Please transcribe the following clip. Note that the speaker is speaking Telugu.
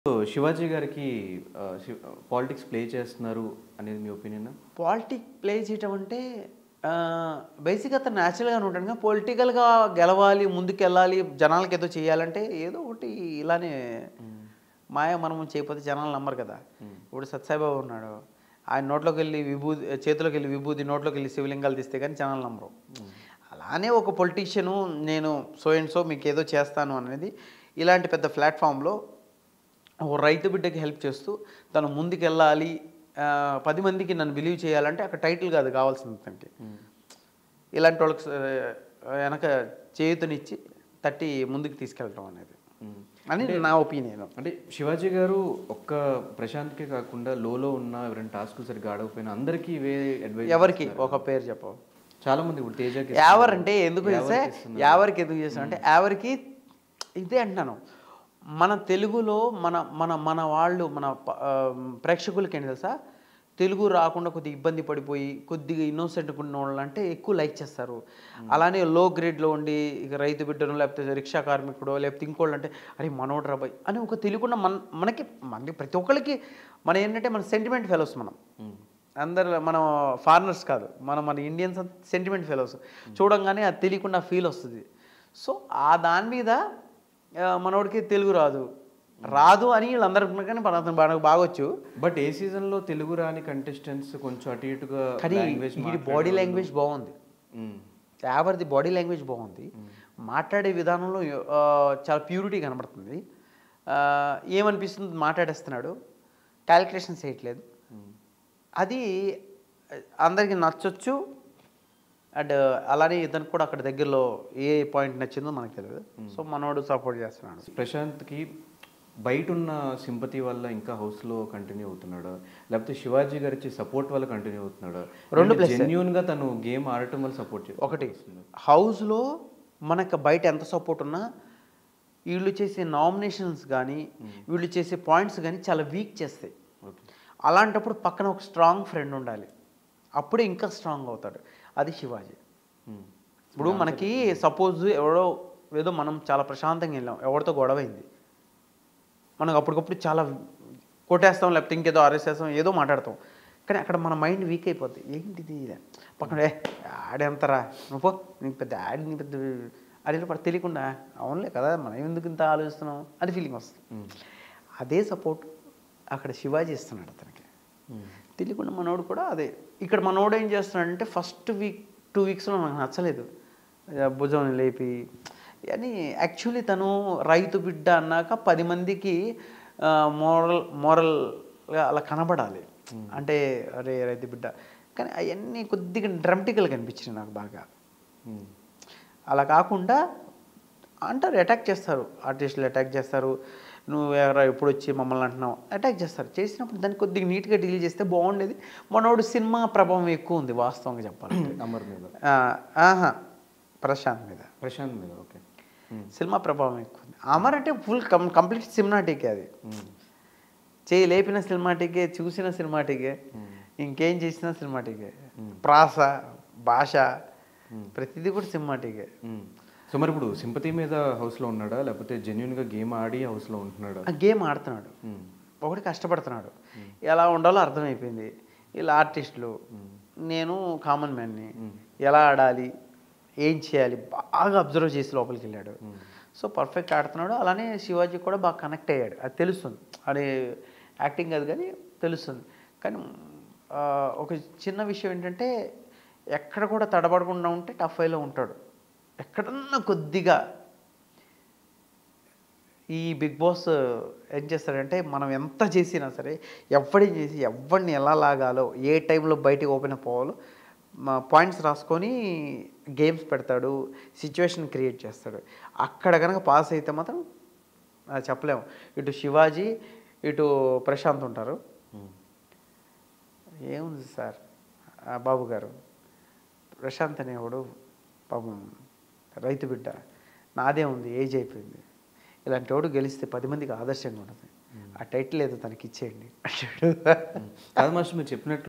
సో శివాజీ గారికి పాలిటిక్స్ ప్లే చేస్తున్నారు అనేది మీ ఒపీనియన్ పాలిటిక్ ప్లే చేయటం అంటే బేసిక్గా అతను న్యాచురల్గానే ఉంటాడు కానీ పొలిటికల్గా గెలవాలి ముందుకెళ్ళాలి జనాలకి ఏదో చేయాలంటే ఏదో ఒకటి ఇలానే మాయ మనం చేయకపోతే జనాలు నమ్మరు కదా ఇప్పుడు సత్సాయిబాబు ఉన్నాడు ఆయన నోట్లోకి వెళ్ళి విభూది చేతిలోకి వెళ్ళి విభూది నోట్లోకి వెళ్ళి శివలింగాలు తీస్తే కానీ జనాలు నమ్మరు అలానే ఒక పొలిటీషియను నేను సో అండ్ సో మీకు ఏదో చేస్తాను అనేది ఇలాంటి పెద్ద ప్లాట్ఫామ్లో ఓ రైతు బిడ్డకి హెల్ప్ చేస్తూ తను ముందుకెళ్ళాలి ఆ, పది మందికి నన్ను బిలీవ్ చేయాలంటే అక్కడ టైటిల్ కాదు కావాల్సింది తనకి ఇలాంటి వాళ్ళకి ఆ, వెనక చేయుతనిచ్చి తట్టి ముందుకు తీసుకెళ్ళటం అనేది అని నా ఒపీనియన్ అంటే శివాజీ గారు ఒక్క ప్రశాంత్కే కాకుండా లోలో ఉన్న ఎవరైనా టాస్కులు సరిగ్గా ఆడకపోయినా అందరికీ ఇవే అడ్వైజ్ ఎవరికి ఒక పేరు చెప్పవు చాలా మంది ఇప్పుడు తేజకి యావర్ అంటే ఎందుకు చేస్తే యావరికి ఎందుకు చేస్తాం అంటే యావరికి ఇదే అంటున్నాను మన తెలుగులో మన మన మన వాళ్ళు మన ప- ఆ, ప్రేక్షకులకి ఏంటి తెలుసా తెలుగు రాకుండా కొద్దిగా ఇబ్బంది పడిపోయి కొద్దిగా ఇన్నోసెంట్ ఉన్న వాళ్ళు అంటే ఎక్కువ లైక్ చేస్తారు అలానే లో గ్రేడ్లో ఉండి ఇక రైతు బిడ్డను లేకపోతే రిక్షా కార్మికుడో లేకపోతే ఇంకోళ్ళు అంటే అరే మనోడు రాబాయ్ అని ఒక తెలియకుండా మన మనకి మనకి ప్రతి ఒక్కరికి మన ఏంటంటే మన సెంటిమెంట్ ఫెలోస్ మనం అందరు మనం ఫారినర్స్ కాదు మనం మన ఇండియన్స్ సెంటిమెంట్ ఫెలోస్ చూడంగానే అది తెలియకుండా ఫీల్ వస్తుంది సో ఆ దాని మీద ఆ, మనోడికి తెలుగు రాదు రాదు అని వీళ్ళందరూ అనుకున్నారు కానీ మన అతను బాగా బాగొచ్చు బట్ ఏ సీజన్ లో తెలుగు రాని కంటెస్టెంట్స్ కొంచెం అటు ఇటుగా కానీ లాంగ్వేజ్ వీడి బాడీ లాంగ్వేజ్ బాగుంది యావర్ది బాడీ లాంగ్వేజ్ బాగుంది మాట్లాడే విధానంలో ఆ, చాలా ప్యూరిటీ కనబడుతుంది ఆ, ఏమనిపిస్తుంది మాట్లాడేస్తున్నాడు క్యాలిక్యులేషన్స్ చేయట్లేదు అది అందరికి నచ్చొచ్చు అండ్ అలానే ఇతను కూడా అక్కడ దగ్గరలో ఏ పాయింట్ నచ్చిందో మనకు తెలియదు సో మనోడు సపోర్ట్ చేస్తున్నాడు ప్రశాంత్కి బయట ఉన్న సింపతి వల్ల ఇంకా హౌస్ లో కంటిన్యూ అవుతున్నాడు లేకపోతే శివాజీ గారి ఇచ్చే సపోర్ట్ వల్ల కంటిన్యూ అవుతున్నాడు రెండు plus. జెన్యున్ గా తను గేమ్ ఆడటం వల్ల సపోర్ట్ ఒకటి హౌస్లో మనకు బయట ఎంత సపోర్ట్ ఉన్నా వీళ్ళు చేసే నామినేషన్స్ కానీ వీళ్ళు చేసే పాయింట్స్ కానీ చాలా వీక్ చేస్తాయి ఓకే అలాంటప్పుడు పక్కన ఒక స్ట్రాంగ్ ఫ్రెండ్ ఉండాలి అప్పుడే ఇంకా స్ట్రాంగ్ అవుతాడు అది శివాజీ ఇప్పుడు మనకి సపోజ్ ఎవడో ఏదో మనం చాలా ప్రశాంతంగా వెళ్ళాం ఎవరితో గొడవైంది మనకు అప్పటికప్పుడు చాలా కొట్టేస్తాం లేకపోతే ఇంకేదో అరెస్ట్ ఏదో మాట్లాడతాం కానీ అక్కడ మన మైండ్ వీక్ అయిపోద్ది ఏంటిది ఇది? పక్కన ఏ ఆడెంతరా నువ్వు పో నీకు పెద్ద యాడ్ నీ పెద్ద అది పడ తెలియకుండా అవునులే కదా మనం ఎందుకు ఇంత ఆలోచిస్తున్నాం అని ఫీలింగ్ వస్తుంది అదే సపోర్ట్ అక్కడ శివాజీ ఇస్తున్నాడు అతనికి తెలియకుండా మనోడు కూడా అదే ఇక్కడ మనోడు ఏం చేస్తున్నాడంటే ఫస్ట్ వీక్ టూ వీక్స్లో నాకు నచ్చలేదు ఆ, భుజం లేపి అని యాక్చువల్లీ తను రైతు బిడ్డ అన్నాక పది మందికి మోరల్ మోరల్గా అలా కనబడాలి అంటే అరే రైతు బిడ్డ కానీ అవన్నీ కొద్దిగా డ్రమటికల్గా కనిపించినాయి నాకు బాగా అలా కాకుండా అంటారు అటాక్ చేస్తారు ఆర్టిస్టులు అటాక్ చేస్తారు నువ్వు ఎవరా ఎప్పుడు వచ్చి మమ్మల్ని అంటున్నావు అటాక్ చేస్తారు చేసినప్పుడు దాన్ని కొద్దిగా నీట్గా డీల్ చేస్తే బాగుండేది మనోడు సినిమా ప్రభావం ఎక్కువ ఉంది వాస్తవంగా చెప్పాలంటే అమర్ మీద ఆ, ఆహా ప్రశాంత్ మీద ప్రశాంత్ మీద ఓకే సినిమా ప్రభావం ఎక్కువ ఉంది అమర్ అంటే ఫుల్ కం కంప్లీట్ సినిమాటికే అది చేయి లేపిన సినిమాటికే చూసిన సినిమాటికే ఇంకేం చేసినా సినిమాటికే ప్రాస భాష ప్రతిదీ కూడా సినిమాటికే సో మరి ఇప్పుడు సింపతి మీద హౌస్ లో ఉన్నాడా లేకపోతే జెన్యున్ గా గేమ్ ఆడి హౌస్ లో ఉంటున్నాడా ఆ గేమ్ ఆడుతున్నాడు ఒకటి కష్టపడుతున్నాడు ఎలా ఉండాలో అర్థమైపోయింది వీళ్ళు ఆర్టిస్టులు నేను కామన్ మ్యాన్ని ఎలా ఆడాలి ఏం చేయాలి బాగా అబ్జర్వ్ చేసి లోపలికి వెళ్ళాడు సో పర్ఫెక్ట్ ఆడుతున్నాడు అలానే శివాజీ కూడా బాగా కనెక్ట్ అయ్యాడు అది తెలుస్తుంది అది యాక్టింగ్ అది కానీ తెలుస్తుంది కానీ ఆ, ఒక చిన్న విషయం ఏంటంటే ఎక్కడ కూడా తడబడకుండా ఉంటే టఫ్ అయిలో ఉంటాడు ఎక్కడన్నా కొద్దిగా ఈ బిగ్ బాస్ ఏం చేస్తాడంటే మనం ఎంత చేసినా సరే ఎవడిని చేసి ఎవరిని ఎలా లాగాలో ఏ టైంలో బయటికి ఓపెన్ పోవాలో మా పాయింట్స్ రాసుకొని గేమ్స్ పెడతాడు సిచ్యువేషన్ క్రియేట్ చేస్తాడు అక్కడ కనుక పాస్ అయితే మాత్రం ఆ, చెప్పలేము ఇటు శివాజీ ఇటు ప్రశాంత్ ఉంటారు ఏముంది సార్ ఆ, బాబు గారు ప్రశాంత్ అనేవాడు పాపం రైతు బిడ్డ నాదే ఉంది ఏజ్ అయిపోయింది ఇలాంటి వాడు గెలిస్తే పది మందికి ఆదర్శంగా ఉంటుంది ఆ టైటిల్ ఏదో తనకి ఇచ్చేయండి అంటాడు కాదు మాస్టర్ మీరు చెప్పినట్టు